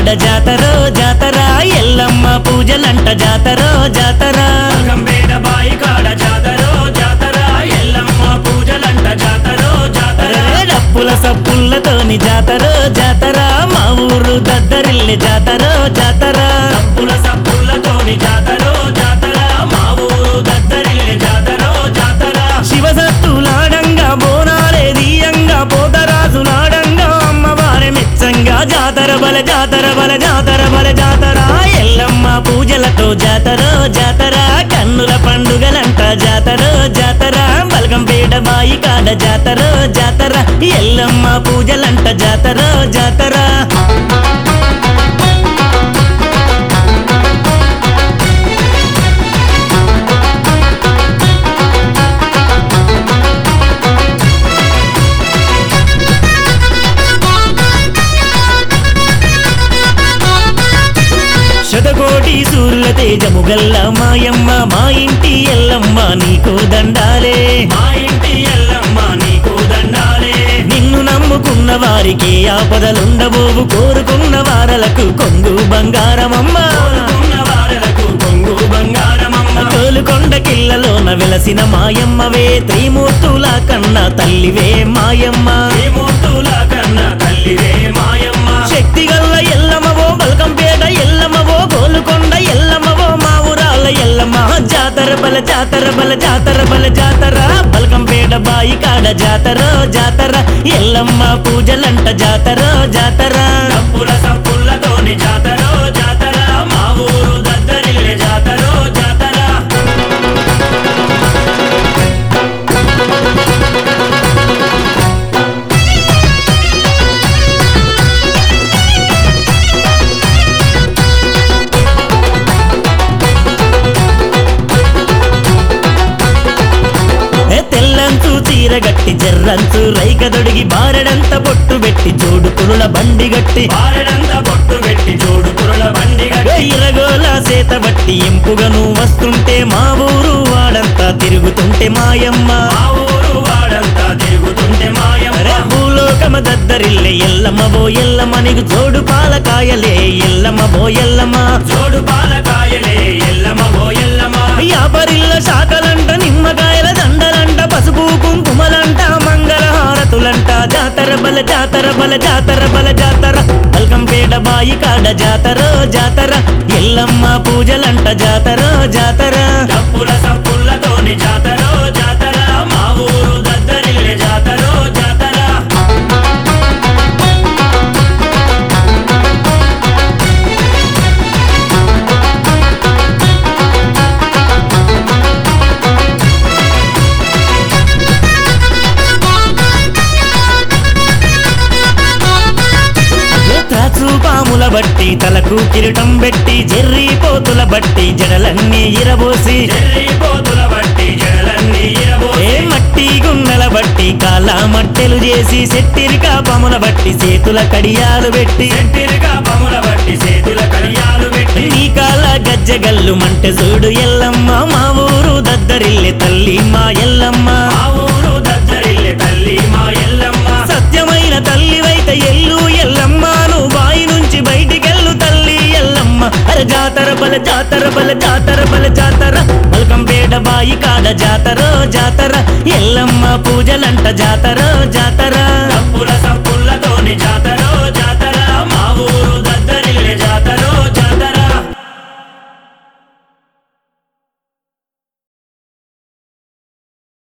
జాతర జాతర ఎల్లమ్మ పూజలంట జాతర జాతర కంబేట బాయి కాడ జాతర జాతర ఎల్లమ్మ పూజలంట జాతర జాతర అరే డప్పుల సప్పులతోని జాతర జాతర మా ఊరు దద్దరిల్లి జాతర జాతర డప్పుల సప్పులతోని జాతర జాతర మా ఊరు దద్దరిల్లి జాతర జాతర శివసత్తులాడంగా బోనాలే దీయంగా పోతరాజులాడంగా అమ్మవారి మెచ్చంగా జాతర బల జాతర బల జాతర బల జాతర ఎల్లమ్మ పూజలతో జాతర జాతర కన్నుల పండుగలంట జాతర జాతర బలగంపేట బాయి కాడ జాతర జాతర ఎల్లమ్మ పూజలంట జాతర జాతర శతకోటి సూర్యుల తేజము గల్ల మాయమ్మ మా ఇంటి ఎల్లమ్మ నీకు దండాలే మా ఇంటి ఎల్లమ్మ నీకు దండాలే నిన్ను నమ్ముకున్న వారికి ఆపదలుండబోవు కోరుకున్న వారలకు కొంగు బంగారమమ్మ కోరుకున్న వారలకు కొంగు బంగారమమ్మ తోలుకొండ కిల్లలోన వెలసిన మాయమ్మవే త్రిమూర్తుల కన్నా తల్లివే మాయమ్మ శ్రీమూర్తుల కన్న తల్లివే మాయమ్మ శక్తి గల్ల ఎల్లమ్మవో బల్కంపేట ఎల్లమ్మవో గోలుకొండ ఎల్లమ్మవో మా ఊరాల ఎల్లమ్మ జాతర బల జాతర బల జాతర బల జాతర బల్కంపేట బాయి కాడ జాతర జాతర ఎల్లమ్మ పూజలంట జాతర జాతర డప్పుల సప్పులతోని జాతర జాతర మా ఊరు దద్దరిల్లే జాతర జాతర ఏ తెల్లంచు చీర గట్టి జర్రంచు రైక దొడిగి బారెడంత బొట్టు పెట్టి జోడు పురుల బండి గట్టి బారెడంత బొట్టు పెట్టి జోడు పురుల బండి ఏ గట్టి ఇరగోల సేత బట్టి ఎంపుగా నువ్వు వస్తుంటే మా ఊరు వాడంతా తిరుగుతుంటే మాయమ్మ మా ఊరు వాడంతా తిరుగుతుంటే అరే మాయమ్మ భూలోకమ దద్దరిల్లే ఎల్లమ్మ బో ఎల్లమ్మ నీకు జోడు పాలకాయలే ఎల్లమ్మ బో ఎల్లమ్మ జోడు పాలకాయలే ఎల్లమ్మ ఓ ఎల్లమ్మ యాపరిల్ల శాఖలంట నిమ్మకాయల దండలంట పసుపు కుంకుమలంట మంగళహారతులంట జాతర బల జాతర బల జాతర బల జాతర బల్కంపేట బాయి కాడ జాతర జాతర ఎల్లమ్మ పూజలంట జాతర జాతర డప్పుల సప్పులతోని జాతర జాతర మా ఊరు దద్దరిల్లే జాతర జాతర త్రాచు పాముల బట్టి తలకు కిరీటం పెట్టి జెర్రీ పోతుల బట్టి జడలన్నీ ఇరబోసి చెర్రి పోతుల బట్టి జడలన్నీ ఏ ఇరబోసి మట్టి గున్నెల బట్టి కాళ్ళ మట్టెలు చేసి సెట్టిరికా పాముల బట్టి చేతుల కడియాలు పెట్టి చెట్టిరిగా పముల బట్టి చేతుల కడియాలు పెట్టి నీ కాళ్ళ గజ్జగల్లు మంటె చూడు ఎల్లమ్మ మా ఊరు దద్దరిల్లె తల్లి మా ఎల్లమ్మ మా ఊరు దద్దరిల్లే తల్లి మా ఎల్లమ్మ సత్యమైన తల్లివైతే ఎల్లు ఎల్లమ్మ నువ్వు బాయి నుంచి బయటికెళ్ళు తల్లి ఎల్లమ్మ అరే జాతర బల జాతర బల జాతర బల జాతర బల్కంపేట బాయి కాడ జాతర జాతర ఎల్లమ్మ పూజలంట జాతర జాతర డప్పుల సప్పులతోని జాతర